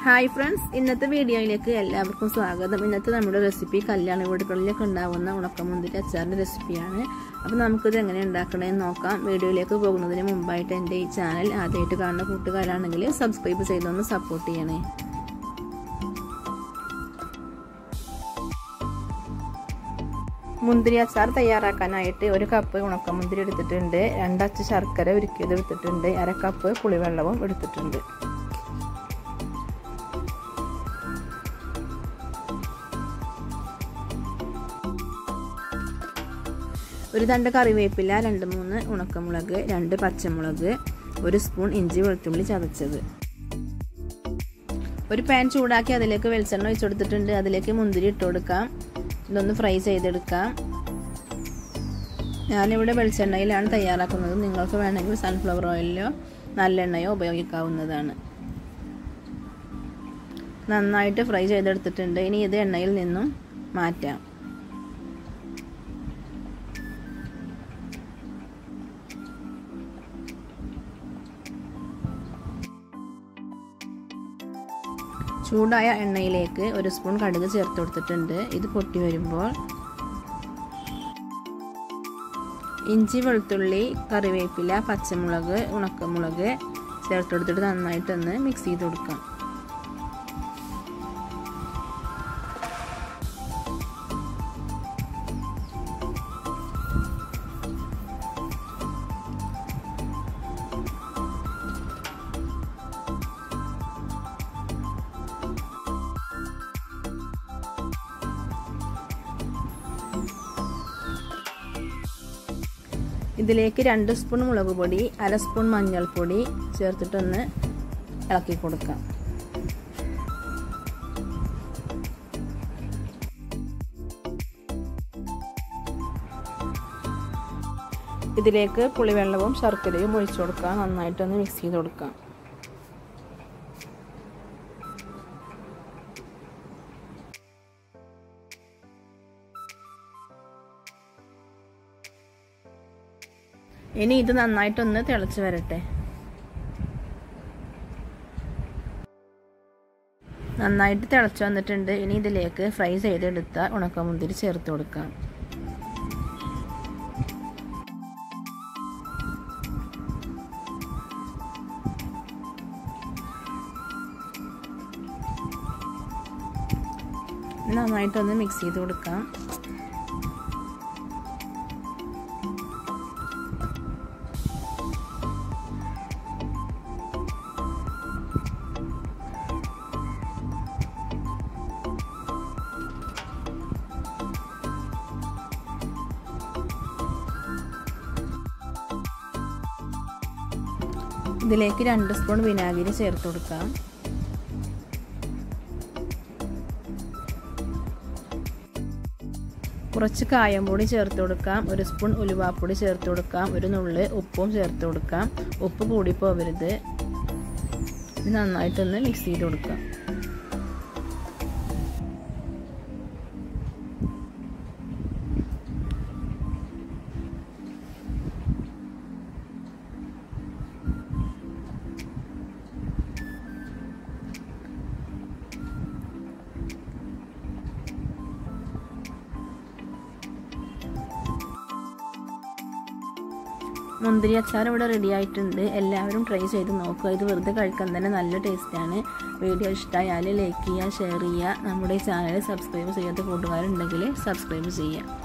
hi friends ഇന്നത്തെ വീഡിയോയിലേക്ക് എല്ലാവർക്കും സ്വാഗതം ഇന്നത്തെ നമ്മുടെ റെസിപ്പി കല്യാണ വീടുകളിലൊക്കെ ഉണ്ടാവുന്ന ഉണക്കമുന്തിരി അച്ചാറിൻ്റെ റെസിപ്പിയാണ് അപ്പോൾ നമുക്കിത് എങ്ങനെ ഉണ്ടാക്കണമെന്ന് നോക്കാം വീഡിയോയിലേക്ക് പോകുന്നതിന് മുമ്പായിട്ട് എൻ്റെ ഈ ചാനൽ ആദ്യമായിട്ട് കാണുന്ന കൂട്ടുകാരാണെങ്കിൽ സബ്സ്ക്രൈബ് ചെയ്തൊന്ന് സപ്പോർട്ട് ചെയ്യണേ മുന്തിരി അച്ചാർ തയ്യാറാക്കാനായിട്ട് ഒരു കപ്പ് ഉണക്കമുന്തിരി എടുത്തിട്ടുണ്ട് രണ്ടച്ച് ശർക്കര ഉരുക്കിയത് എടുത്തിട്ടുണ്ട് അര കപ്പ് പുളിവെള്ളവും എടുത്തിട്ടുണ്ട് ഒരു തണ്ട് കറിവേപ്പില രണ്ട് മൂന്ന് ഉണക്കമുളക് രണ്ട് പച്ചമുളക് ഒരു സ്പൂൺ ഇഞ്ചി വെളുത്തുള്ളി ചതച്ചത് ഒരു പാൻ ചൂടാക്കി അതിലേക്ക് വെളിച്ചെണ്ണ ഒഴിച്ചു കൊടുത്തിട്ടുണ്ട് അതിലേക്ക് മുന്തിരി ഇട്ട് കൊടുക്കാം ഇതൊന്ന് ഫ്രൈ ചെയ്തെടുക്കാം ഞാനിവിടെ വെളിച്ചെണ്ണയിലാണ് തയ്യാറാക്കുന്നത് നിങ്ങൾക്ക് വേണമെങ്കിൽ സൺഫ്ലവർ ഓയിലോ നല്ലെണ്ണയോ ഉപയോഗിക്കാവുന്നതാണ് നന്നായിട്ട് ഫ്രൈ ചെയ്തെടുത്തിട്ടുണ്ട് ഇനി ഇത് എണ്ണയിൽ നിന്നും മാറ്റാം ചൂടായ എണ്ണയിലേക്ക് ഒരു സ്പൂൺ കടുക് ചേർത്ത് കൊടുത്തിട്ടുണ്ട് ഇത് പൊട്ടി വരുമ്പോൾ ഇഞ്ചി വെളുത്തുള്ളി കറിവേപ്പില പച്ചമുളക് ഉണക്കമുളക് ചേർത്ത് കൊടുത്തിട്ട് നന്നായിട്ടൊന്ന് മിക്സ് ചെയ്ത് കൊടുക്കാം ഇതിലേക്ക് രണ്ട് സ്പൂൺ മുളക് പൊടി അര സ്പൂൺ മഞ്ഞൾപ്പൊടി ചേർത്തിട്ടൊന്ന് ഇളക്കി കൊടുക്കാം ഇതിലേക്ക് പുളിവെള്ളവും ശർക്കരയും ഒഴിച്ചു കൊടുക്കാം നന്നായിട്ടൊന്ന് മിക്സ് ചെയ്ത് കൊടുക്കാം ഇനി ഇത് നന്നായിട്ടൊന്ന് തിളച്ച് വരട്ടെ നന്നായിട്ട് തിളച്ച് വന്നിട്ടുണ്ട് ഇനി ഇതിലേക്ക് ഫ്രൈ ചെയ്തെടുത്ത ഉണക്കമുന്തിരി ചേർത്ത് കൊടുക്കാം നന്നായിട്ടൊന്ന് മിക്സ് ചെയ്ത് കൊടുക്കാം ഇതിലേക്ക് രണ്ട് സ്പൂൺ വിനാഗിരി ചേർത്ത് കൊടുക്കാം കുറച്ച് കായംപൊടി ചേർത്ത് കൊടുക്കാം ഒരു സ്പൂൺ ഉലുവാപ്പൊടി ചേർത്ത് കൊടുക്കാം ഒരു നുള്ള് ഉപ്പും ചേർത്ത് കൊടുക്കാം ഉപ്പ് കൂടി പോകരുത് ഇത് നന്നായിട്ടൊന്ന് മിക്സ് ചെയ്ത് കൊടുക്കാം മുന്തിരി അച്ചാർ ഇവിടെ റെഡി ആയിട്ടുണ്ട് എല്ലാവരും ട്രൈ ചെയ്ത് നോക്കുക ഇത് വെറുതെ കഴിക്കാൻ തന്നെ നല്ല ടേസ്റ്റാണ് വീഡിയോ ഇഷ്ടമായാൽ ലൈക്ക് ചെയ്യുക ഷെയർ ചെയ്യുക നമ്മുടെ ചാനൽ സബ്സ്ക്രൈബ് ചെയ്യാത്ത കൂട്ടുകാരുണ്ടെങ്കിൽ സബ്സ്ക്രൈബ് ചെയ്യുക